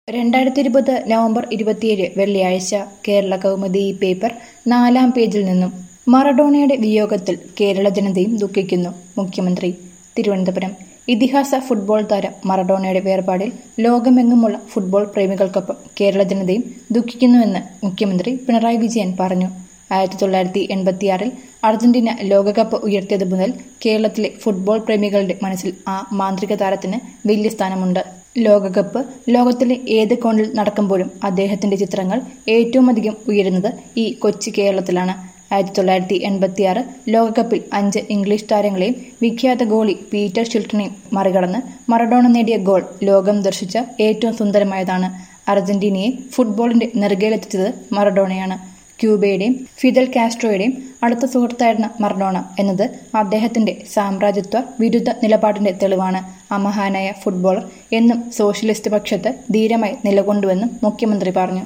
രണ്ടായിരത്തി ഇരുപത് നവംബർ ഇരുപത്തിയേഴ് വെള്ളിയാഴ്ച കേരള കൗമുദി ഈ പേപ്പർ നാലാം പേജിൽ നിന്നും മറഡോണയുടെ വിയോഗത്തിൽ കേരള ജനതയും ദുഃഖിക്കുന്നു മുഖ്യമന്ത്രി തിരുവനന്തപുരം ഇതിഹാസ ഫുട്ബോൾ താരം മറഡോണയുടെ വേർപാടിൽ ലോകമെങ്ങുമുള്ള ഫുട്ബോൾ പ്രേമികൾക്കൊപ്പം കേരള ജനതയും ദുഃഖിക്കുന്നുവെന്ന് മുഖ്യമന്ത്രി പിണറായി വിജയൻ പറഞ്ഞു ആയിരത്തി തൊള്ളായിരത്തി എൺപത്തിയാറിൽ അർജന്റീന ലോകകപ്പ് ഉയർത്തിയത് മുതൽ കേരളത്തിലെ ഫുട്ബോൾ പ്രേമികളുടെ മനസ്സിൽ ആ മാന്ത്രിക താരത്തിന് വലിയ സ്ഥാനമുണ്ട് ലോകകപ്പ് ലോകത്തിലെ ഏത് കോണിൽ നടക്കുമ്പോഴും അദ്ദേഹത്തിന്റെ ചിത്രങ്ങൾ ഏറ്റവും അധികം ഉയരുന്നത് ഈ കൊച്ചു കേരളത്തിലാണ് ആയിരത്തി തൊള്ളായിരത്തി എൺപത്തിയാറ് ലോകകപ്പിൽ അഞ്ച് ഇംഗ്ലീഷ് താരങ്ങളെയും വിഖ്യാത ഗോളി പീറ്റർ ഷിൽട്ടനെയും മറികടന്ന് മറഡോണ നേടിയ ഗോൾ ലോകം ദർശിച്ച ഏറ്റവും സുന്ദരമായതാണ് അർജന്റീനയെ ഫുട്ബോളിന്റെ നെറുകയിലെത്തിച്ചത് മറഡോണയാണ് ക്യൂബയുടെയും ഫിദൽ കാസ്ട്രോയുടെയും അടുത്ത സുഹൃത്തായിരുന്ന മർഡോണ എന്നത് അദ്ദേഹത്തിന്റെ സാമ്രാജ്യത്വ വിരുദ്ധ നിലപാടിന്റെ തെളിവാണ് അമഹാനായ ഫുട്ബോളർ എന്നും സോഷ്യലിസ്റ്റ് പക്ഷത്ത് ധീരമായി നിലകൊണ്ടുവെന്നും മുഖ്യമന്ത്രി പറഞ്ഞു